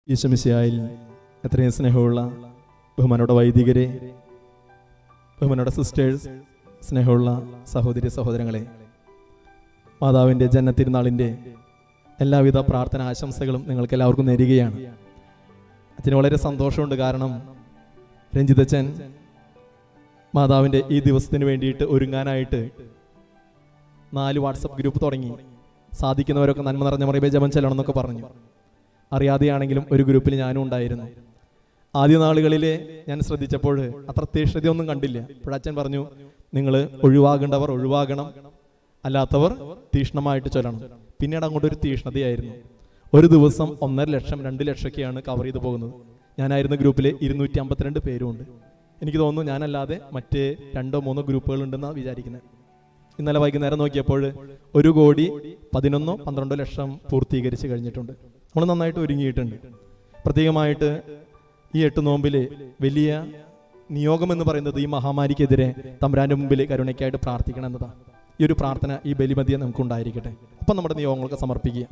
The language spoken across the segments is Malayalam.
ഈശമിശയായിൽ എത്രയും സ്നേഹമുള്ള ബഹുമാനോടെ വൈദികരെ ബഹുമാനോടെ സിസ്റ്റേഴ്സ് സ്നേഹമുള്ള സഹോദരി സഹോദരങ്ങളെ മാതാവിൻ്റെ ജന്മത്തിരുനാളിൻ്റെ എല്ലാവിധ പ്രാർത്ഥന ആശംസകളും നിങ്ങൾക്ക് എല്ലാവർക്കും നേരുകയാണ് അച്ഛന് വളരെ സന്തോഷമുണ്ട് കാരണം രഞ്ജിതച്ചൻ മാതാവിൻ്റെ ഈ ദിവസത്തിന് വേണ്ടിയിട്ട് ഒരുങ്ങാനായിട്ട് നാല് വാട്സപ്പ് ഗ്രൂപ്പ് തുടങ്ങി സാധിക്കുന്നവരൊക്കെ നന്മ നിറഞ്ഞ മറിയബേ ജപം ചെല്ലണം എന്നൊക്കെ പറഞ്ഞു അറിയാതെയാണെങ്കിലും ഒരു ഗ്രൂപ്പിൽ ഞാനും ഉണ്ടായിരുന്നു ആദ്യ നാളുകളിൽ ഞാൻ ശ്രദ്ധിച്ചപ്പോൾ അത്ര തീഷ്ണതയൊന്നും കണ്ടില്ല അപ്പോഴച്ഛൻ പറഞ്ഞു നിങ്ങൾ ഒഴിവാകേണ്ടവർ ഒഴിവാകണം അല്ലാത്തവർ തീഷ്ണമായിട്ട് ചൊല്ലണം പിന്നീട് അങ്ങോട്ട് ഒരു തീഷ്ണതയായിരുന്നു ഒരു ദിവസം ഒന്നര ലക്ഷം രണ്ട് ലക്ഷമൊക്കെയാണ് കവർ ചെയ്ത് പോകുന്നത് ഞാനായിരുന്ന ഗ്രൂപ്പിൽ ഇരുന്നൂറ്റി അമ്പത്തിരണ്ട് പേരുമുണ്ട് എനിക്ക് തോന്നുന്നു ഞാനല്ലാതെ മറ്റ് രണ്ടോ മൂന്നോ ഗ്രൂപ്പുകൾ ഉണ്ടെന്നാണ് വിചാരിക്കുന്നത് ഇന്നലെ വൈകുന്നേരം നോക്കിയപ്പോൾ ഒരു കോടി പതിനൊന്നോ പന്ത്രണ്ടോ ലക്ഷം പൂർത്തീകരിച്ച് കഴിഞ്ഞിട്ടുണ്ട് നമ്മൾ നന്നായിട്ട് ഒരുങ്ങിയിട്ടുണ്ട് പ്രത്യേകമായിട്ട് ഈ എട്ട് നോമ്പിൽ വലിയ നിയോഗം എന്ന് പറയുന്നത് ഈ മഹാമാരിക്കെതിരെ തമ്പുരാന്റെ മുമ്പിൽ കരുണയ്ക്കായിട്ട് പ്രാർത്ഥിക്കണം എന്നതാണ് ഈ ഒരു പ്രാർത്ഥന ഈ ബലിമതിയെ നമുക്ക് ഉണ്ടായിരിക്കട്ടെ അപ്പം നമ്മുടെ നിയോഗങ്ങളൊക്കെ സമർപ്പിക്കുക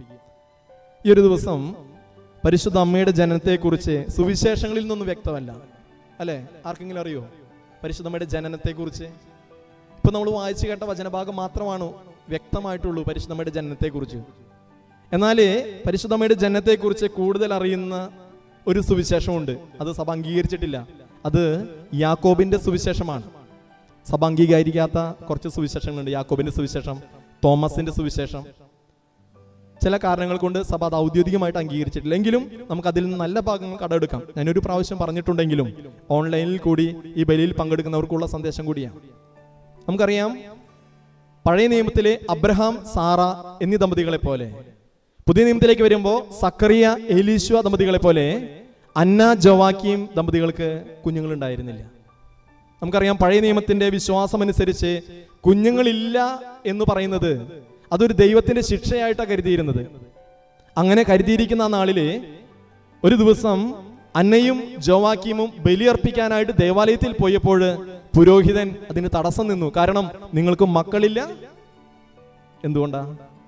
ഈ ഒരു ദിവസം പരിശുദ്ധ അമ്മയുടെ ജനനത്തെക്കുറിച്ച് സുവിശേഷങ്ങളിൽ നിന്നൊന്നും വ്യക്തമല്ല അല്ലേ ആർക്കെങ്കിലും അറിയോ പരിശുദ്ധ അമ്മയുടെ ജനനത്തെക്കുറിച്ച് ഇപ്പൊ നമ്മൾ വായിച്ചു കേട്ട വചനഭാഗം മാത്രമാണ് വ്യക്തമായിട്ടുള്ളൂ പരിശുദ്ധമ്മയുടെ ജനനത്തെക്കുറിച്ച് എന്നാൽ പരിശുദ്ധമ്മയുടെ ജനനത്തെക്കുറിച്ച് കൂടുതൽ അറിയുന്ന ഒരു സുവിശേഷമുണ്ട് അത് സഭ അംഗീകരിച്ചിട്ടില്ല അത് യാക്കോബിന്റെ സുവിശേഷമാണ് സഭ അംഗീകരിക്കാത്ത കുറച്ച് സുവിശേഷങ്ങളുണ്ട് യാക്കോബിന്റെ സുവിശേഷം തോമസിന്റെ സുവിശേഷം ചില കാരണങ്ങൾ കൊണ്ട് സഭ അത് ഔദ്യോഗികമായിട്ട് അംഗീകരിച്ചിട്ടില്ല എങ്കിലും നമുക്ക് അതിൽ നിന്ന് നല്ല ഭാഗങ്ങൾ കടമെടുക്കാം ഞാനൊരു പ്രാവശ്യം പറഞ്ഞിട്ടുണ്ടെങ്കിലും ഓൺലൈനിൽ കൂടി ഈ ബലിയിൽ പങ്കെടുക്കുന്നവർക്കുള്ള സന്ദേശം കൂടിയാണ് നമുക്കറിയാം പഴയ നിയമത്തിലെ അബ്രഹാം സാറ എന്നീ ദമ്പതികളെ പോലെ പുതിയ നിയമത്തിലേക്ക് വരുമ്പോൾ സക്കറിയ എലീശ്വ ദമ്പതികളെ പോലെ അന്ന ജവാക്കിയും ദമ്പതികൾക്ക് കുഞ്ഞുങ്ങൾ ഉണ്ടായിരുന്നില്ല നമുക്കറിയാം പഴയ നിയമത്തിന്റെ വിശ്വാസമനുസരിച്ച് കുഞ്ഞുങ്ങളില്ല എന്ന് പറയുന്നത് അതൊരു ദൈവത്തിന്റെ ശിക്ഷയായിട്ടാണ് കരുതിയിരുന്നത് അങ്ങനെ കരുതിയിരിക്കുന്ന ആ നാളില് ഒരു ദിവസം അന്നയും ജോവാക്കീമും ബലിയർപ്പിക്കാനായിട്ട് ദേവാലയത്തിൽ പോയപ്പോൾ പുരോഹിതൻ അതിന് തടസ്സം നിന്നു കാരണം നിങ്ങൾക്ക് മക്കളില്ല എന്തുകൊണ്ടാ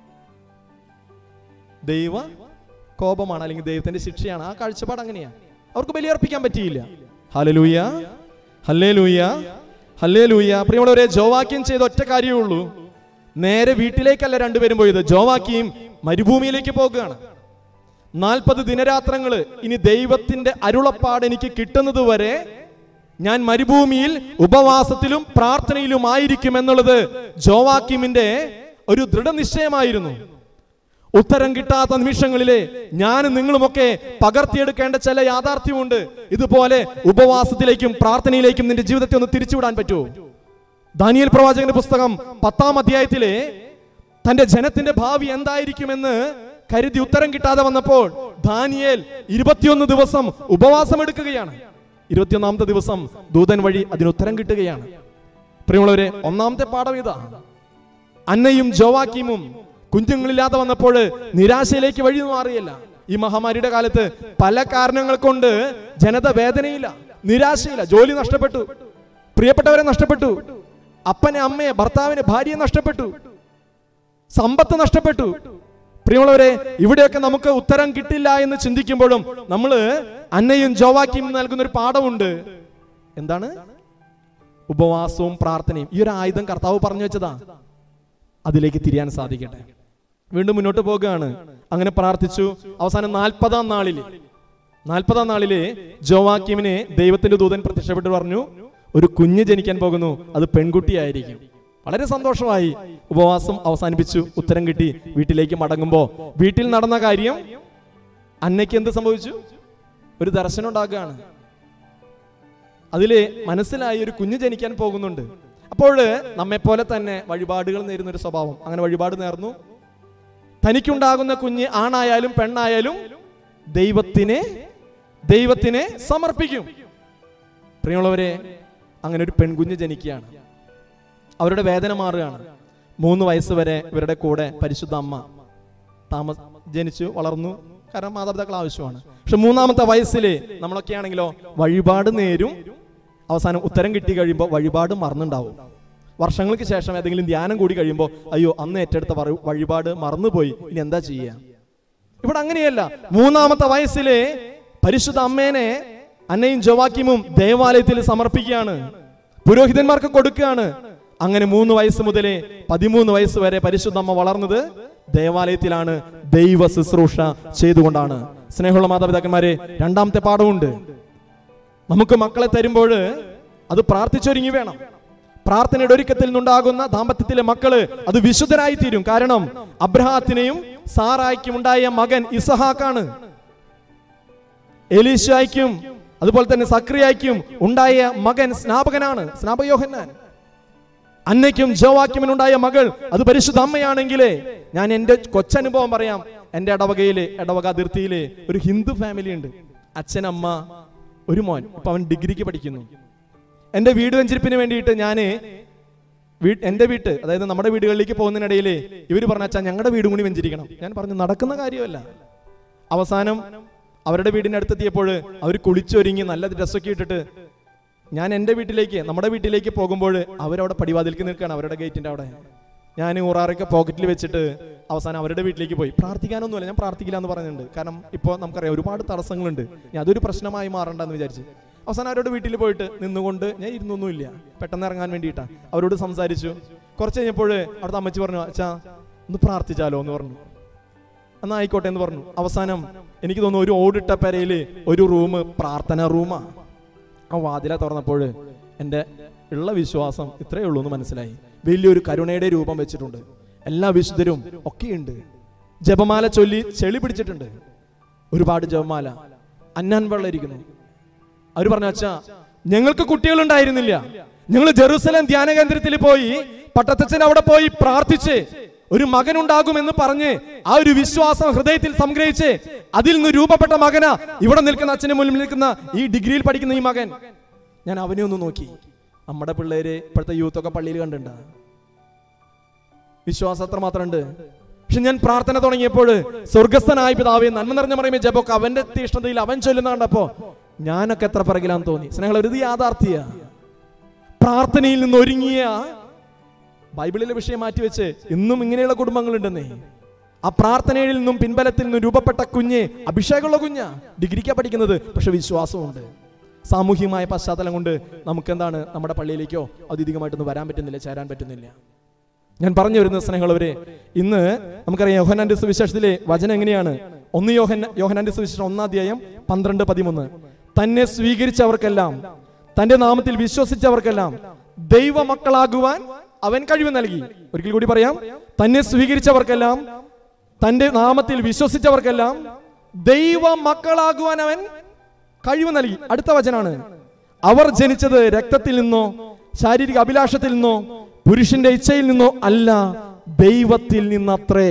ദൈവ കോപമാണ് അല്ലെങ്കിൽ ദൈവത്തിന്റെ ശിക്ഷയാണ് ആ കാഴ്ചപ്പാട് അങ്ങനെയാ അവർക്ക് ബലിയർപ്പിക്കാൻ പറ്റിയില്ല ഹലലൂയ ഹല്ലേ ലൂയ ഹല്ലേ ലൂയ പ്രിയമുള്ളവരെ ജോവാക്യം ചെയ്ത ഒറ്റ കാര്യമേ ഉള്ളൂ നേരെ വീട്ടിലേക്കല്ല രണ്ടുപേരും പോയത് ജോവാക്കിയും മരുഭൂമിയിലേക്ക് പോകുകയാണ് നാൽപ്പത് ദിനരാത്രങ്ങള് ഇനി ദൈവത്തിന്റെ അരുളപ്പാട് എനിക്ക് കിട്ടുന്നത് വരെ ഞാൻ മരുഭൂമിയിൽ ഉപവാസത്തിലും പ്രാർത്ഥനയിലും ആയിരിക്കും എന്നുള്ളത് ജോവാക്കിമിന്റെ ഒരു ദൃഢനിശ്ചയമായിരുന്നു ഉത്തരം കിട്ടാത്ത നിമിഷങ്ങളിലെ ഞാനും നിങ്ങളുമൊക്കെ പകർത്തിയെടുക്കേണ്ട ചില യാഥാർത്ഥ്യമുണ്ട് ഇതുപോലെ ഉപവാസത്തിലേക്കും പ്രാർത്ഥനയിലേക്കും നിന്റെ ജീവിതത്തെ ഒന്ന് തിരിച്ചുവിടാൻ പറ്റുമോ ദാനിയൽ പ്രവാചകന്റെ പുസ്തകം പത്താം അധ്യായത്തിലെ തന്റെ ജനത്തിന്റെ ഭാവി എന്തായിരിക്കുമെന്ന് കരുതി ഉത്തരം കിട്ടാതെ വന്നപ്പോൾ ദാനിയേൽ ഇരുപത്തിയൊന്ന് ദിവസം ഉപവാസം എടുക്കുകയാണ് ഇരുപത്തിയൊന്നാമത്തെ ദിവസം ദൂതൻ വഴി അതിന് ഉത്തരം കിട്ടുകയാണ് പ്രിയമുള്ളവരെ ഒന്നാമത്തെ പാഠം ഇതാ അന്നയും ജോവാക്കീമും കുഞ്ഞുങ്ങളില്ലാതെ വന്നപ്പോൾ നിരാശയിലേക്ക് വഴി മാറിയല്ല ഈ മഹാമാരിയുടെ കാലത്ത് പല കാരണങ്ങൾ കൊണ്ട് ജനത വേദനയില്ല നിരാശയില്ല ജോലി നഷ്ടപ്പെട്ടു പ്രിയപ്പെട്ടവരെ നഷ്ടപ്പെട്ടു അപ്പനെ അമ്മയെ ഭർത്താവിനെ ഭാര്യയെ നഷ്ടപ്പെട്ടു സമ്പത്ത് നഷ്ടപ്പെട്ടു പ്രിയമുള്ളവരെ ഇവിടെയൊക്കെ നമുക്ക് ഉത്തരം കിട്ടില്ല എന്ന് ചിന്തിക്കുമ്പോഴും നമ്മൾ അന്നയും ജോവാക്കിയും നൽകുന്ന ഒരു പാഠമുണ്ട് എന്താണ് ഉപവാസവും പ്രാർത്ഥനയും ഈ ഒരു ആയുധം കർത്താവ് പറഞ്ഞു വെച്ചതാ അതിലേക്ക് തിരിയാൻ സാധിക്കട്ടെ വീണ്ടും മുന്നോട്ട് പോകുകയാണ് അങ്ങനെ പ്രാർത്ഥിച്ചു അവസാനം നാൽപ്പതാം നാളില് നാൽപ്പതാം നാളില് ജോവാക്കിമിനെ ദൈവത്തിന്റെ ദൂതൻ പ്രത്യക്ഷപ്പെട്ട് പറഞ്ഞു ഒരു കുഞ്ഞ് ജനിക്കാൻ പോകുന്നു അത് പെൺകുട്ടിയായിരിക്കും വളരെ സന്തോഷമായി ഉപവാസം അവസാനിപ്പിച്ചു ഉത്തരം കിട്ടി വീട്ടിലേക്ക് മടങ്ങുമ്പോ വീട്ടിൽ നടന്ന കാര്യം അന്നയ്ക്ക് എന്ത് സംഭവിച്ചു ഒരു ദർശനം ഉണ്ടാക്കുകയാണ് അതില് മനസ്സിലായി ഒരു കുഞ്ഞ് ജനിക്കാൻ പോകുന്നുണ്ട് അപ്പോൾ നമ്മെ പോലെ തന്നെ വഴിപാടുകൾ നേരുന്ന ഒരു സ്വഭാവം അങ്ങനെ വഴിപാട് നേർന്നു തനിക്കുണ്ടാകുന്ന കുഞ്ഞ് ആണായാലും പെണ്ണായാലും ദൈവത്തിനെ ദൈവത്തിനെ സമർപ്പിക്കും പ്രിയമുള്ളവരെ അങ്ങനെ ഒരു പെൺകുഞ്ഞ് ജനിക്കുകയാണ് അവരുടെ വേദന മാറുകയാണ് മൂന്ന് വയസ്സ് വരെ ഇവരുടെ കൂടെ പരിശുദ്ധ അമ്മ താമസ ജനിച്ചു വളർന്നു കാരണം മാതാപിതാക്കൾ ആവശ്യമാണ് പക്ഷെ മൂന്നാമത്തെ വയസ്സിൽ നമ്മളൊക്കെ ആണെങ്കിലോ വഴിപാട് നേരും അവസാനം ഉത്തരം കിട്ടി കഴിയുമ്പോൾ വഴിപാട് മറന്നുണ്ടാവും വർഷങ്ങൾക്ക് ശേഷം ഏതെങ്കിലും ധ്യാനം കൂടി കഴിയുമ്പോൾ അയ്യോ അന്ന് ഏറ്റെടുത്ത വഴി- വഴിപാട് മറന്നുപോയി ഇനി എന്താ ചെയ്യുക ഇവിടെ അങ്ങനെയല്ല മൂന്നാമത്തെ വയസ്സിലെ പരിശുദ്ധ അമ്മേനെ അന്നയും ജോവാക്കിമും ദേവാലയത്തിൽ സമർപ്പിക്കുകയാണ് പുരോഹിതന്മാർക്ക് കൊടുക്കുകയാണ് അങ്ങനെ മൂന്ന് വയസ്സ് മുതലേ പതിമൂന്ന് വയസ്സ് വരെ പരിശുദ്ധ അമ്മ വളർന്നത് ദേവാലയത്തിലാണ് ദൈവ ശുശ്രൂഷ ചെയ്തുകൊണ്ടാണ് സ്നേഹമുള്ള മാതാപിതാക്കന്മാരെ രണ്ടാമത്തെ പാഠമുണ്ട് നമുക്ക് മക്കളെ തരുമ്പോൾ അത് പ്രാർത്ഥിച്ചൊരുങ്ങി വേണം പ്രാർത്ഥനയുടെ ഒരുക്കത്തിൽ നിന്നുണ്ടാകുന്ന ദാമ്പത്യത്തിലെ മക്കള് അത് വിശുദ്ധരായി തീരും കാരണം അബ്രഹാത്തിനെയും സാറായിക്കും ഉണ്ടായ മകൻ ഇസഹാക്കാണ് എലീശായ്ക്കും അതുപോലെ തന്നെ സക്രിയായ്ക്കും ഉണ്ടായ മകൻ സ്നാപകനാണ് സ്നാപയോഹന്നാൻ അന്നയ്ക്കും ജോവാക്യമിനും ഉണ്ടായ മകൾ അത് പരിശുദ്ധ അമ്മയാണെങ്കിലേ ഞാൻ എൻ്റെ കൊച്ചനുഭവം പറയാം എൻ്റെ ഇടവകയിലെ ഇടവക അതിർത്തിയിലെ ഒരു ഹിന്ദു ഫാമിലി ഉണ്ട് അച്ഛൻ അമ്മ ഒരു മോൻ ഇപ്പൊ അവൻ ഡിഗ്രിക്ക് പഠിക്കുന്നു എൻ്റെ വീട് വെഞ്ചരിപ്പിന് വേണ്ടിയിട്ട് ഞാൻ എൻ്റെ വീട്ട് അതായത് നമ്മുടെ വീടുകളിലേക്ക് പോകുന്നതിനിടയിൽ ഇവർ പറഞ്ഞ അച്ഛാ ഞങ്ങളുടെ വീടും കൂടി വെഞ്ചരിക്കണം ഞാൻ പറഞ്ഞു നടക്കുന്ന കാര്യമല്ല അവസാനം അവരുടെ വീടിന്റെ അടുത്തെത്തിയപ്പോൾ അവർ കുളിച്ചൊരുങ്ങി നല്ല ഡ്രസ്സൊക്കെ ഇട്ടിട്ട് ഞാൻ എൻ്റെ വീട്ടിലേക്ക് നമ്മുടെ വീട്ടിലേക്ക് പോകുമ്പോൾ അവരവിടെ പടിവാതിൽക്ക് നിൽക്കുകയാണ് അവരുടെ ഗേറ്റിന്റെ അവിടെ ഞാൻ ഊറാറൊക്കെ പോക്കറ്റിൽ വെച്ചിട്ട് അവസാനം അവരുടെ വീട്ടിലേക്ക് പോയി പ്രാർത്ഥിക്കാനൊന്നുമില്ല ഞാൻ പ്രാർത്ഥിക്കില്ല എന്ന് പറഞ്ഞിട്ടുണ്ട് കാരണം ഇപ്പോൾ നമുക്കറിയാം ഒരുപാട് തടസ്സങ്ങളുണ്ട് ഞാൻ അതൊരു പ്രശ്നമായി മാറണ്ടെന്ന് വിചാരിച്ച് അവസാനം അവരുടെ വീട്ടിൽ പോയിട്ട് നിന്നുകൊണ്ട് ഞാൻ ഇരുന്നൊന്നുമില്ല പെട്ടെന്ന് ഇറങ്ങാൻ വേണ്ടിയിട്ടാണ് അവരോട് സംസാരിച്ചു കുറച്ച് കഴിഞ്ഞപ്പോൾ അവിടുത്തെ അമ്മച്ചി പറഞ്ഞു അച്ഛാ ഒന്ന് പ്രാർത്ഥിച്ചാലോ എന്ന് പറഞ്ഞു എന്നാ ആയിക്കോട്ടെ എന്ന് പറഞ്ഞു അവസാനം എനിക്ക് തോന്നുന്നു ഒരു ഓടിട്ട പെരയില് ഒരു റൂം പ്രാർത്ഥന റൂമാ ആ വാതില തുറന്നപ്പോൾ എൻ്റെ ഉള്ള വിശ്വാസം ഇത്രയേ ഉള്ളൂ എന്ന് മനസ്സിലായി വലിയൊരു കരുണയുടെ രൂപം വെച്ചിട്ടുണ്ട് എല്ലാ വിശുദ്ധരും ഒക്കെയുണ്ട് ജപമാല ചൊല്ലി ചെളി പിടിച്ചിട്ടുണ്ട് ഒരുപാട് ജപമാല അന്നാൻ വെള്ളം ഇരിക്കുന്നു അവർ പറഞ്ഞു അച്ഛാ ഞങ്ങൾക്ക് കുട്ടികളുണ്ടായിരുന്നില്ല ഞങ്ങൾ ജെറുസലേം ധ്യാന കേന്ദ്രത്തിൽ പോയി പട്ടത്തച്ഛൻ അവിടെ പോയി പ്രാർത്ഥിച്ച് ഒരു മകൻ ഉണ്ടാകുമെന്ന് പറഞ്ഞ് ആ ഒരു വിശ്വാസം ഹൃദയത്തിൽ സംഗ്രഹിച്ച് അതിൽ നിന്ന് രൂപപ്പെട്ട മകന ഇവിടെ നിൽക്കുന്ന അച്ഛന് മുന്നിൽ നിൽക്കുന്ന ഈ ഡിഗ്രിയിൽ പഠിക്കുന്ന ഈ മകൻ ഞാൻ അവനെ ഒന്ന് നോക്കി നമ്മുടെ പിള്ളേര് ഇപ്പോഴത്തെ യൂത്ത് ഒക്കെ പള്ളിയിൽ കണ്ടിട്ടുണ്ട് വിശ്വാസം അത്ര മാത്രമുണ്ട് പക്ഷെ ഞാൻ പ്രാർത്ഥന തുടങ്ങിയപ്പോൾ സ്വർഗസ്ഥനായ പിതാവേ നന്മ നിറഞ്ഞ പറയുമ്പോൾ ജപൊക്കെ അവന്റെ തീഷ്ണതയിൽ അവൻ ചൊല്ലുന്ന കണ്ടപ്പോ ഞാനൊക്കെ എത്ര പിറകിലാന്ന് തോന്നി സ്നേഹം ഒരു യാഥാർത്ഥ്യ പ്രാർത്ഥനയിൽ നിന്ന് ഒരുങ്ങിയ ബൈബിളിലെ വിഷയം മാറ്റിവെച്ച് ഇന്നും ഇങ്ങനെയുള്ള കുടുംബങ്ങളുണ്ടെന്നേ ആ പ്രാർത്ഥനയിൽ നിന്നും പിൻബലത്തിൽ നിന്നും രൂപപ്പെട്ട കുഞ്ഞ് അഭിഷേകമുള്ള കുഞ്ഞാ ഡിഗ്രിക്കാ പഠിക്കുന്നത് പക്ഷെ വിശ്വാസമുണ്ട് സാമൂഹികമായ പശ്ചാത്തലം കൊണ്ട് നമുക്ക് എന്താണ് നമ്മുടെ പള്ളിയിലേക്കോ ഔദ്യോഗികമായിട്ടൊന്നും വരാൻ പറ്റുന്നില്ല ചേരാൻ പറ്റുന്നില്ല ഞാൻ പറഞ്ഞു വരുന്ന സ്നേഹമുള്ളവരെ ഇന്ന് നമുക്കറിയാം യോഹനാന്റെ സുവിശേഷത്തിലെ വചനം എങ്ങനെയാണ് ഒന്ന് യോഹന യോഹനാന്റെ സുവിശേഷം ഒന്നാം അധ്യായം പന്ത്രണ്ട് പതിമൂന്ന് തന്നെ സ്വീകരിച്ചവർക്കെല്ലാം തന്റെ നാമത്തിൽ വിശ്വസിച്ചവർക്കെല്ലാം ദൈവമക്കളാകുവാൻ അവൻ കഴിവ് നൽകി ഒരിക്കൽ കൂടി പറയാം തന്നെ സ്വീകരിച്ചവർക്കെല്ലാം തന്റെ നാമത്തിൽ വിശ്വസിച്ചവർക്കെല്ലാം ദൈവ മക്കളാകുവാൻ അവൻ കഴിവ് നൽകി അടുത്ത വചനാണ് അവർ ജനിച്ചത് രക്തത്തിൽ നിന്നോ ശാരീരിക അഭിലാഷത്തിൽ നിന്നോ പുരുഷന്റെ ഇച്ഛയിൽ നിന്നോ അല്ല ദൈവത്തിൽ നിന്നത്രേ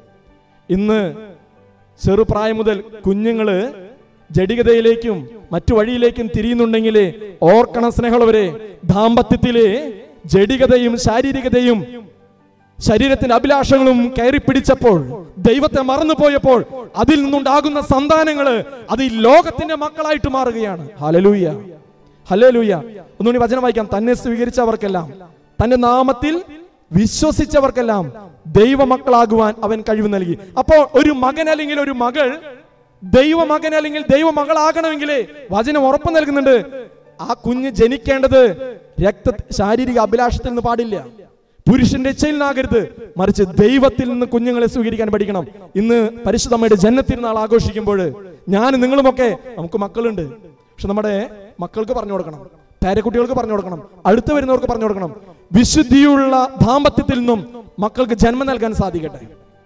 ഇന്ന് ചെറുപ്രായം മുതൽ കുഞ്ഞുങ്ങള് ജഡികതയിലേക്കും മറ്റു വഴിയിലേക്കും തിരിയുന്നുണ്ടെങ്കിൽ ഓർക്കണം സ്നേഹമുള്ളവരെ ദാമ്പത്യത്തിലെ ജഡികതയും ശാരീരികതയും ശരീരത്തിന്റെ അഭിലാഷങ്ങളും കയറി പിടിച്ചപ്പോൾ ദൈവത്തെ മറന്നുപോയപ്പോൾ അതിൽ നിന്നുണ്ടാകുന്ന സന്താനങ്ങള് അത് ഈ ലോകത്തിന്റെ മക്കളായിട്ട് മാറുകയാണ് ഹലലൂയ ഹലലൂയ ഒന്നുകൂടി വചനം വായിക്കാം തന്നെ സ്വീകരിച്ചവർക്കെല്ലാം തന്റെ നാമത്തിൽ വിശ്വസിച്ചവർക്കെല്ലാം ദൈവമക്കളാകുവാൻ അവൻ കഴിവ് നൽകി അപ്പോൾ ഒരു മകൻ അല്ലെങ്കിൽ ഒരു മകൾ ദൈവമകൻ അല്ലെങ്കിൽ ദൈവമകളാകണമെങ്കിൽ വചനം ഉറപ്പ് നൽകുന്നുണ്ട് ആ കുഞ്ഞ് ജനിക്കേണ്ടത് രക്ത ശാരീരിക അഭിലാഷത്തിൽ നിന്ന് പാടില്ല പുരുഷന്റെ ഇച്ഛയിൽ നിന്നാകരുത് മറിച്ച് ദൈവത്തിൽ നിന്ന് കുഞ്ഞുങ്ങളെ സ്വീകരിക്കാൻ പഠിക്കണം ഇന്ന് പരിശുദ്ധമ്മയുടെ ജന്മത്തിരുന്നാൾ ആഘോഷിക്കുമ്പോൾ ഞാൻ നിങ്ങളുമൊക്കെ നമുക്ക് മക്കളുണ്ട് പക്ഷെ നമ്മുടെ മക്കൾക്ക് പറഞ്ഞു കൊടുക്കണം പേരക്കുട്ടികൾക്ക് പറഞ്ഞു കൊടുക്കണം അടുത്ത് വരുന്നവർക്ക് പറഞ്ഞു കൊടുക്കണം വിശുദ്ധിയുള്ള ദാമ്പത്യത്തിൽ നിന്നും മക്കൾക്ക് ജന്മം നൽകാൻ സാധിക്കട്ടെ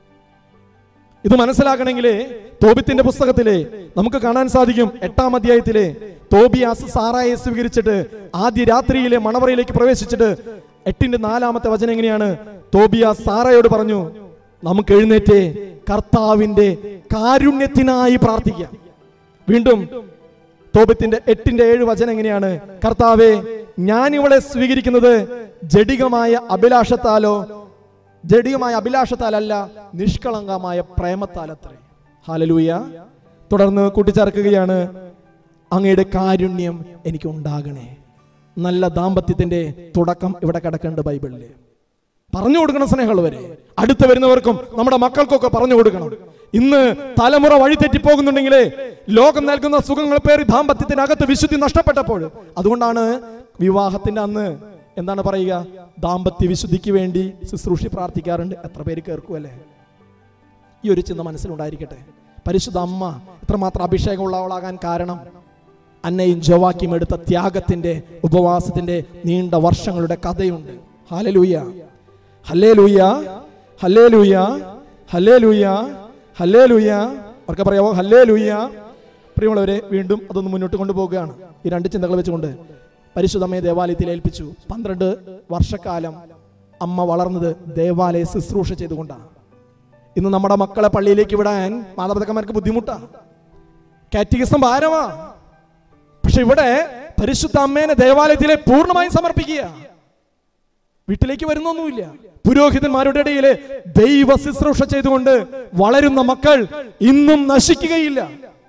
ഇത് മനസ്സിലാക്കണമെങ്കിൽ തോബിത്തിന്റെ പുസ്തകത്തിലെ നമുക്ക് കാണാൻ സാധിക്കും എട്ടാം അധ്യായത്തിലെ തോബിയാസ് സാറായെ സ്വീകരിച്ചിട്ട് ആദ്യ രാത്രിയിലെ മണവറയിലേക്ക് പ്രവേശിച്ചിട്ട് എട്ടിന്റെ നാലാമത്തെ വചനം എങ്ങനെയാണ് തോബിയാസ് സാറയോട് പറഞ്ഞു നമുക്ക് എഴുന്നേറ്റ് കർത്താവിന്റെ കാരുണ്യത്തിനായി പ്രാർത്ഥിക്കാം വീണ്ടും തോപത്തിന്റെ എട്ടിന്റെ ഏഴ് വചനം എങ്ങനെയാണ് കർത്താവെ ഞാൻ ഇവളെ സ്വീകരിക്കുന്നത് ജഡികമായ അഭിലാഷത്താലോ ജഡികമായ അഭിലാഷത്താലല്ല നിഷ്കളങ്കമായ പ്രേമത്താലത്രേ ഹാലലൂയ തുടർന്ന് കൂട്ടിച്ചേർക്കുകയാണ് അങ്ങയുടെ കാരുണ്യം എനിക്ക് ഉണ്ടാകണേ നല്ല ദാമ്പത്യത്തിന്റെ തുടക്കം ഇവിടെ കിടക്കുന്നുണ്ട് ബൈബിളില് പറഞ്ഞു കൊടുക്കണം സ്നേഹമുള്ളവരെ അടുത്ത് വരുന്നവർക്കും നമ്മുടെ മക്കൾക്കൊക്കെ പറഞ്ഞു കൊടുക്കണം ഇന്ന് തലമുറ വഴിതെറ്റി പോകുന്നുണ്ടെങ്കിൽ ലോകം നൽകുന്ന സുഖങ്ങൾ പേറി ദാമ്പത്യത്തിനകത്ത് വിശുദ്ധി നഷ്ടപ്പെട്ടപ്പോൾ അതുകൊണ്ടാണ് വിവാഹത്തിന്റെ അന്ന് എന്താണ് പറയുക ദാമ്പത്യ വിശുദ്ധിക്ക് വേണ്ടി ശുശ്രൂഷി പ്രാർത്ഥിക്കാറുണ്ട് എത്ര പേര് കേൾക്കുമല്ലേ ഈ ഒരു ചിന്ത മനസ്സിലുണ്ടായിരിക്കട്ടെ പരിശുദ്ധ അമ്മ ഇത്രമാത്രം അഭിഷേകമുള്ളവളാകാൻ കാരണം അന്നയും ജോവാക്കിയും എടുത്ത ത്യാഗത്തിന്റെ ഉപവാസത്തിന്റെ നീണ്ട വർഷങ്ങളുടെ കഥയുണ്ട് ഹാലലൂയ ഹല്ലേ ലൂയ ഹല്ലേ ലൂയ ഹല്ലേ ലൂയ ഹല്ലേ ലൂയ അവർക്ക് പറയാമോ ഹല്ലേ ലൂയ പ്രിയമുള്ളവരെ വീണ്ടും അതൊന്ന് മുന്നോട്ട് കൊണ്ടുപോവുകയാണ് ഈ രണ്ട് ചിന്തകൾ വെച്ചുകൊണ്ട് പരിശുദ്ധമ്മയെ ദേവാലയത്തിൽ ഏൽപ്പിച്ചു പന്ത്രണ്ട് വർഷക്കാലം അമ്മ വളർന്നത് ദേവാലയ ശുശ്രൂഷ ചെയ്തുകൊണ്ടാണ് ഇന്ന് നമ്മുടെ മക്കളെ പള്ളിയിലേക്ക് വിടാൻ മാതാപിതാക്കന്മാർക്ക് ബുദ്ധിമുട്ടാ കാറ്റികിസം ഭാരമാ പക്ഷെ ഇവിടെ പരിശുദ്ധ അമ്മേനെ ദേവാലയത്തിലെ പൂർണ്ണമായും സമർപ്പിക്കുക വീട്ടിലേക്ക് വരുന്നൊന്നുമില്ല പുരോഹിതന്മാരുടെ ഇടയിൽ ദൈവ ശുശ്രൂഷ ചെയ്തുകൊണ്ട് വളരുന്ന മക്കൾ ഇന്നും നശിക്കുകയില്ല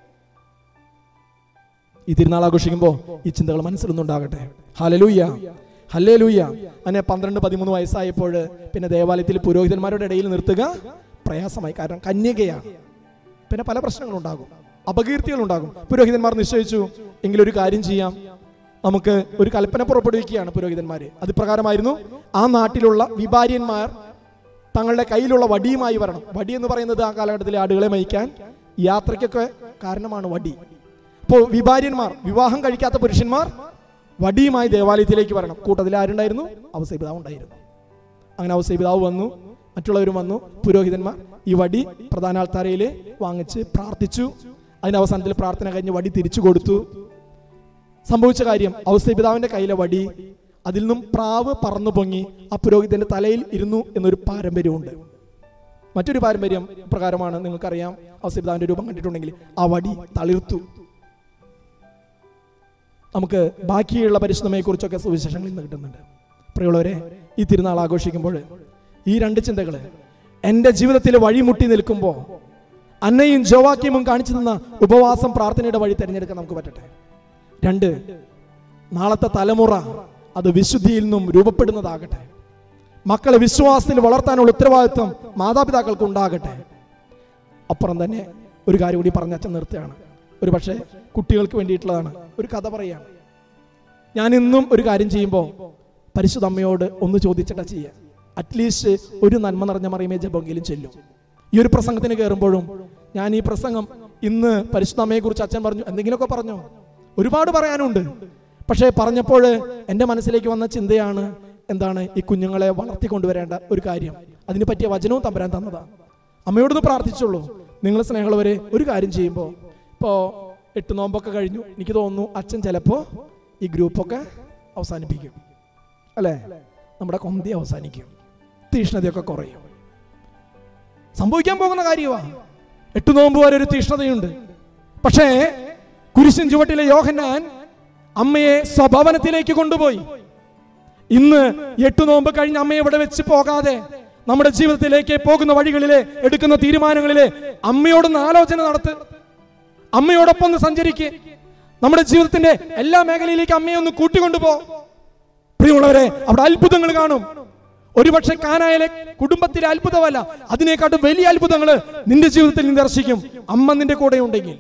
ഈ തിരുനാൾ ആഘോഷിക്കുമ്പോൾ ഈ ചിന്തകൾ മനസ്സിലൊന്നുണ്ടാകട്ടെ ഹലലൂയ ഹല്ലേ ലൂയ അങ്ങനെ പന്ത്രണ്ട് പതിമൂന്ന് വയസ്സായപ്പോൾ പിന്നെ ദേവാലയത്തിൽ പുരോഹിതന്മാരുടെ ഇടയിൽ നിർത്തുക പ്രയാസമായി കാരണം കന്യകയാണ് പിന്നെ പല പ്രശ്നങ്ങളുണ്ടാകും അപകീർത്തികൾ ഉണ്ടാകും പുരോഹിതന്മാർ നിശ്ചയിച്ചു എങ്കിലൊരു കാര്യം ചെയ്യാം നമുക്ക് ഒരു കൽപ്പന പുറപ്പെടുവിക്കുകയാണ് പുരോഹിതന്മാര് അത് പ്രകാരമായിരുന്നു ആ നാട്ടിലുള്ള വിഭാര്യന്മാർ തങ്ങളുടെ കയ്യിലുള്ള വടിയുമായി വരണം വടി എന്ന് പറയുന്നത് ആ കാലഘട്ടത്തിലെ ആടുകളെ മയിക്കാൻ യാത്രയ്ക്കൊക്കെ കാരണമാണ് വടി അപ്പോൾ വിഭാര്യന്മാർ വിവാഹം കഴിക്കാത്ത പുരുഷന്മാർ വടിയുമായി ദേവാലയത്തിലേക്ക് വരണം കൂട്ടത്തിൽ ആരുണ്ടായിരുന്നു അവസൈപിതാവ് ഉണ്ടായിരുന്നു അങ്ങനെ അവസൈപിതാവ് വന്നു മറ്റുള്ളവരും വന്നു പുരോഹിതന്മാർ ഈ വടി പ്രധാന ആൾത്താരയിൽ വാങ്ങിച്ച് പ്രാർത്ഥിച്ചു അതിന്റെ അവസാനത്തിൽ പ്രാർത്ഥന കഴിഞ്ഞ് വടി തിരിച്ചു കൊടുത്തു സംഭവിച്ച കാര്യം ഔസേപിതാവിന്റെ കയ്യിലെ വടി അതിൽ നിന്നും പ്രാവ് പറന്നു പൊങ്ങി ആ പുരോഹിതന്റെ തലയിൽ ഇരുന്നു എന്നൊരു പാരമ്പര്യമുണ്ട് മറ്റൊരു പാരമ്പര്യം പ്രകാരമാണ് നിങ്ങൾക്കറിയാം ഔസേപിതാവിന്റെ രൂപം കണ്ടിട്ടുണ്ടെങ്കിൽ ആ വടി തളിർത്തു നമുക്ക് ബാക്കിയുള്ള പരിശുദ്ധമയെ കുറിച്ചൊക്കെ സുവിശേഷങ്ങളിൽ നിന്ന് കിട്ടുന്നുണ്ട് പ്രിയമുള്ളവരെ ഈ തിരുനാൾ ആഘോഷിക്കുമ്പോൾ ഈ രണ്ട് ചിന്തകൾ എൻ്റെ ജീവിതത്തിൽ വഴിമുട്ടി നിൽക്കുമ്പോൾ അന്നയും ജോവാക്യമും കാണിച്ചു തന്ന ഉപവാസം പ്രാർത്ഥനയുടെ വഴി തിരഞ്ഞെടുക്കാൻ നമുക്ക് പറ്റട്ടെ രണ്ട് നാളത്തെ തലമുറ അത് വിശുദ്ധിയിൽ നിന്നും രൂപപ്പെടുന്നതാകട്ടെ മക്കളെ വിശ്വാസത്തിൽ വളർത്താനുള്ള ഉത്തരവാദിത്വം മാതാപിതാക്കൾക്ക് ഉണ്ടാകട്ടെ അപ്പുറം തന്നെ ഒരു കാര്യം കൂടി പറഞ്ഞ അച്ഛൻ നിർത്തുകയാണ് ഒരു പക്ഷേ കുട്ടികൾക്ക് വേണ്ടിയിട്ടുള്ളതാണ് ഒരു കഥ പറയാണ് ഞാൻ ഇന്നും ഒരു കാര്യം ചെയ്യുമ്പോൾ പരിശുദ്ധ അമ്മയോട് ഒന്ന് ചോദിച്ചിട്ടാ ചെയ്യുക അറ്റ്ലീസ്റ്റ് ഒരു നന്മ നിറഞ്ഞ മറിയമേ ജപമെങ്കിലും ചെല്ലും ഈ ഒരു പ്രസംഗത്തിന് കയറുമ്പോഴും ഞാൻ ഈ പ്രസംഗം ഇന്ന് പരിശുദ്ധ അമ്മയെ കുറിച്ച് അച്ഛൻ പറഞ്ഞു എന്തെങ്കിലുമൊക്കെ പറഞ്ഞോ ഒരുപാട് പറയാനുണ്ട് പക്ഷേ പറഞ്ഞപ്പോൾ എൻ്റെ മനസ്സിലേക്ക് വന്ന ചിന്തയാണ് എന്താണ് ഈ കുഞ്ഞുങ്ങളെ വളർത്തിക്കൊണ്ടുവരേണ്ട ഒരു കാര്യം അതിന് പറ്റിയ വചനവും തമ്പരാൻ തന്നതാണ് അമ്മയോടൊന്ന് പ്രാർത്ഥിച്ചുള്ളൂ നിങ്ങൾ സ്നേഹമുള്ളവരെ ഒരു കാര്യം ചെയ്യുമ്പോൾ ഇപ്പോൾ എട്ട് നോമ്പൊക്കെ കഴിഞ്ഞു എനിക്ക് തോന്നുന്നു അച്ഛൻ ചിലപ്പോൾ ഈ ഗ്രൂപ്പൊക്കെ അവസാനിപ്പിക്കും അല്ലേ നമ്മുടെ കൊന്തി അവസാനിക്കും തീഷ്ണതയൊക്കെ കുറയും സംഭവിക്കാൻ പോകുന്ന കാര്യമാണ് എട്ട് നോമ്പ് വരെ ഒരു തീഷ്ണതയുണ്ട് പക്ഷേ കുരിശിൻ ചുവട്ടിലെ യോഹന്നാൻ അമ്മയെ സ്വഭവനത്തിലേക്ക് കൊണ്ടുപോയി ഇന്ന് എട്ട് നോമ്പ് കഴിഞ്ഞ് അമ്മയെ ഇവിടെ വെച്ച് പോകാതെ നമ്മുടെ ജീവിതത്തിലേക്ക് പോകുന്ന വഴികളിലെ എടുക്കുന്ന തീരുമാനങ്ങളിലെ അമ്മയോടൊന്ന് ആലോചന നടത്ത് അമ്മയോടൊപ്പം ഒന്ന് സഞ്ചരിക്ക് നമ്മുടെ ജീവിതത്തിന്റെ എല്ലാ മേഖലയിലേക്ക് അമ്മയെ ഒന്ന് കൂട്ടിക്കൊണ്ടുപോ പ്രിയമുള്ളവരെ അവിടെ അത്ഭുതങ്ങൾ കാണും ഒരുപക്ഷെ കാനായാലെ കുടുംബത്തിലെ അത്ഭുതമല്ല അതിനേക്കാട്ടും വലിയ അത്ഭുതങ്ങൾ നിന്റെ ജീവിതത്തിൽ നീ ദർശിക്കും അമ്മ നിന്റെ കൂടെ ഉണ്ടെങ്കിൽ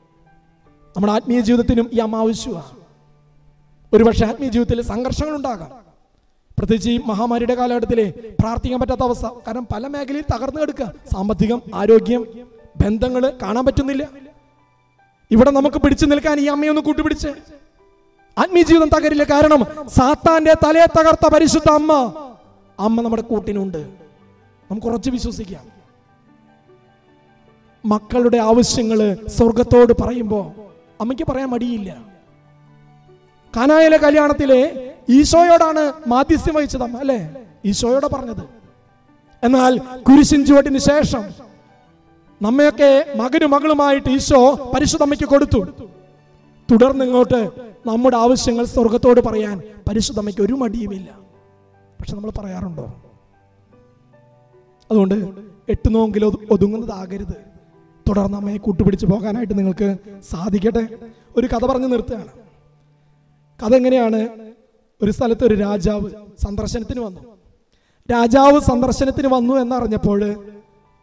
നമ്മുടെ ആത്മീയ ജീവിതത്തിനും ഈ അമ്മ ആവശ്യമാണ് ഒരുപക്ഷെ ആത്മീയ ജീവിതത്തിൽ സംഘർഷങ്ങൾ ഉണ്ടാകാം പ്രത്യേകിച്ച് ഈ മഹാമാരിയുടെ കാലഘട്ടത്തിലെ പ്രാർത്ഥിക്കാൻ പറ്റാത്ത അവസ്ഥ കാരണം പല മേഖലയിൽ തകർന്നു കിടക്കുക സാമ്പത്തികം ആരോഗ്യം ബന്ധങ്ങൾ കാണാൻ പറ്റുന്നില്ല ഇവിടെ നമുക്ക് പിടിച്ചു നിൽക്കാൻ ഈ അമ്മയൊന്ന് കൂട്ടുപിടിച്ച് ആത്മീയ ജീവിതം തകരില്ല കാരണം സാത്താന്റെ തലയെ തകർത്ത പരിശുദ്ധ അമ്മ അമ്മ നമ്മുടെ കൂട്ടിനുണ്ട് നമുക്ക് ഉറച്ചു വിശ്വസിക്കാം മക്കളുടെ ആവശ്യങ്ങള് സ്വർഗത്തോട് പറയുമ്പോൾ അമ്മയ്ക്ക് പറയാൻ മടിയില്ല കാനായിലെ കല്യാണത്തിലെ ഈശോയോടാണ് മാധ്യസ്ഥ്യം വഹിച്ചത് അമ്മ അല്ലേ ഈശോയോടെ പറഞ്ഞത് എന്നാൽ കുരിശിൻ ചുവട്ടിന് ശേഷം നമ്മയൊക്കെ മകനും മകളുമായിട്ട് ഈശോ പരിശുദ്ധമ്മയ്ക്ക് കൊടുത്തു തുടർന്ന് ഇങ്ങോട്ട് നമ്മുടെ ആവശ്യങ്ങൾ സ്വർഗത്തോട് പറയാൻ പരിശുദ്ധമ്മയ്ക്ക് ഒരു മടിയുമില്ല പക്ഷെ നമ്മൾ പറയാറുണ്ടോ അതുകൊണ്ട് എട്ട് നോങ്കിലും ഒതു- ഒതുങ്ങുന്നതാകരുത് തുടർന്ന് അമ്മയെ കൂട്ടുപിടിച്ച് പോകാനായിട്ട് നിങ്ങൾക്ക് സാധിക്കട്ടെ ഒരു കഥ പറഞ്ഞു നിർത്തുകയാണ് കഥ എങ്ങനെയാണ് ഒരു സ്ഥലത്ത് ഒരു രാജാവ് സന്ദർശനത്തിന് വന്നു രാജാവ് സന്ദർശനത്തിന് വന്നു എന്നറിഞ്ഞപ്പോൾ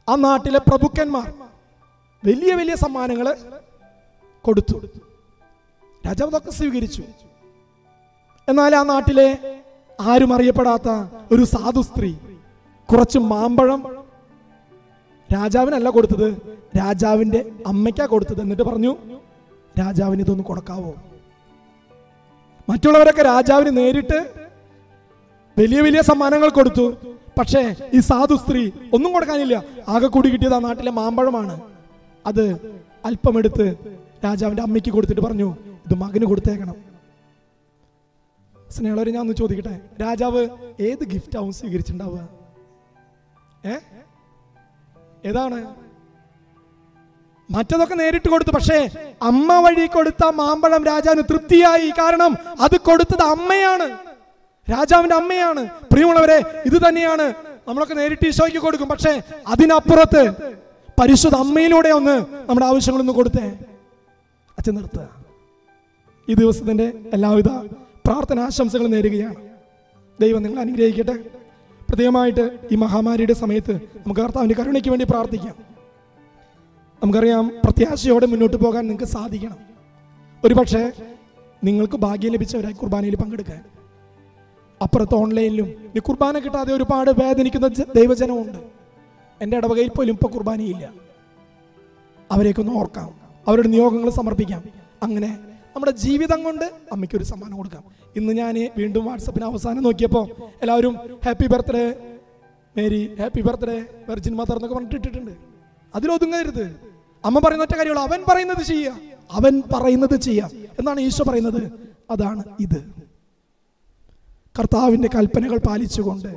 ആ നാട്ടിലെ പ്രഭുക്കന്മാർ വലിയ വലിയ സമ്മാനങ്ങൾ കൊടുത്തു രാജാവ് അതൊക്കെ സ്വീകരിച്ചു എന്നാൽ ആ നാട്ടിലെ ആരും അറിയപ്പെടാത്ത ഒരു സാധു സ്ത്രീ കുറച്ച് മാമ്പഴം രാജാവിനല്ല കൊടുത്തത് രാജാവിന്റെ അമ്മയ്ക്കാ കൊടുത്തത് എന്നിട്ട് പറഞ്ഞു രാജാവിന് ഇതൊന്ന് കൊടുക്കാവോ മറ്റുള്ളവരൊക്കെ രാജാവിന് നേരിട്ട് വലിയ വലിയ സമ്മാനങ്ങൾ കൊടുത്തു പക്ഷേ ഈ സാധു സ്ത്രീ ഒന്നും കൊടുക്കാനില്ല ആകെ കൂടി കിട്ടിയത് ആ നാട്ടിലെ മാമ്പഴമാണ് അത് അല്പമെടുത്ത് രാജാവിന്റെ അമ്മയ്ക്ക് കൊടുത്തിട്ട് പറഞ്ഞു ഇത് മകന് കൊടുത്തേക്കണം സ്നേഹളവരെ ഞാൻ ഒന്ന് ചോദിക്കട്ടെ രാജാവ് ഏത് ഗിഫ്റ്റ് ആവും സ്വീകരിച്ചിട്ടുണ്ടാവുക ഏ ഏതാണ് മറ്റതൊക്കെ നേരിട്ട് കൊടുത്തു പക്ഷേ അമ്മ വഴി കൊടുത്ത മാമ്പഴം രാജാവിന് തൃപ്തിയായി കാരണം അത് കൊടുത്തത് അമ്മയാണ് രാജാവിന്റെ അമ്മയാണ് പ്രിയമുള്ളവരെ ഇത് തന്നെയാണ് നമ്മളൊക്കെ നേരിട്ട് ഈശോയ്ക്ക് കൊടുക്കും പക്ഷേ അതിനപ്പുറത്ത് പരിശുദ്ധ അമ്മയിലൂടെ ഒന്ന് നമ്മുടെ ആവശ്യങ്ങളൊന്ന് കൊടുത്തേ അച്ഛൻ നിർത്തുക ഈ ദിവസത്തിന്റെ എല്ലാവിധ പ്രാർത്ഥന ആശംസകളും നേരുകയാണ് ദൈവം നിങ്ങൾ അനുഗ്രഹിക്കട്ടെ പ്രത്യേകമായിട്ട് ഈ മഹാമാരിയുടെ സമയത്ത് നമുക്ക് കർത്താവിന്റെ കരുണയ്ക്ക് വേണ്ടി പ്രാർത്ഥിക്കാം നമുക്കറിയാം പ്രത്യാശയോടെ മുന്നോട്ട് പോകാൻ നിങ്ങൾക്ക് സാധിക്കണം ഒരുപക്ഷെ നിങ്ങൾക്ക് ഭാഗ്യം ലഭിച്ചവരായി കുർബാനയിൽ പങ്കെടുക്കാൻ അപ്പുറത്ത് ഓൺലൈനിലും ഈ കുർബാന കിട്ടാതെ ഒരുപാട് വേദനിക്കുന്ന ജ- ദൈവജനമുണ്ട് എൻ്റെ ഇടവകയിൽ പോലും ഇപ്പോൾ കുർബാനയില്ല അവരെയൊക്കെ ഒന്ന് ഓർക്കാം അവരുടെ നിയോഗങ്ങൾ സമർപ്പിക്കാം അങ്ങനെ നമ്മുടെ ജീവിതം കൊണ്ട് അമ്മയ്ക്ക് ഒരു സമ്മാനം കൊടുക്കാം ഇന്ന് ഞാൻ വീണ്ടും വാട്സപ്പിന് അവസാനം നോക്കിയപ്പോൾ എല്ലാവരും happy birthday Mary happy birthday virgin mother എന്നൊക്കെ പറഞ്ഞിട്ടിട്ടുണ്ട് അതിലൊതുങ്ങരുത് അമ്മ പറയുന്ന ഒറ്റ കാര്യമുള്ളൂ അവൻ പറയുന്നത് ചെയ്യുക അവൻ പറയുന്നത് ചെയ്യാം എന്നാണ് ഈശോ പറയുന്നത് അതാണ് ഇത് കർത്താവിന്റെ കൽപ്പനകൾ പാലിച്ചുകൊണ്ട്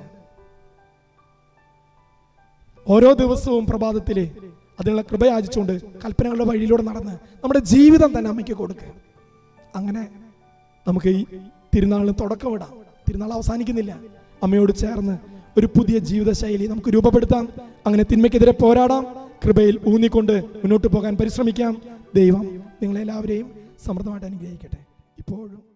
ഓരോ ദിവസവും പ്രഭാതത്തിലെ അതിനുള്ള കൃപ യാചിച്ചുകൊണ്ട് കൽപ്പനകളുടെ വഴിയിലൂടെ നടന്ന് നമ്മുടെ ജീവിതം തന്നെ അമ്മയ്ക്ക് കൊടുക്കുക അങ്ങനെ നമുക്ക് ഈ തിരുനാളിന് തുടക്കമിടാം തിരുനാൾ അവസാനിക്കുന്നില്ല അമ്മയോട് ചേർന്ന് ഒരു പുതിയ ജീവിതശൈലി നമുക്ക് രൂപപ്പെടുത്താം അങ്ങനെ തിന്മയ്ക്കെതിരെ പോരാടാം കൃപയിൽ ഊന്നിക്കൊണ്ട് മുന്നോട്ട് പോകാൻ പരിശ്രമിക്കാം ദൈവം നിങ്ങളെല്ലാവരെയും സമൃദ്ധമായിട്ട് അനുഗ്രഹിക്കട്ടെ ഇപ്പോഴും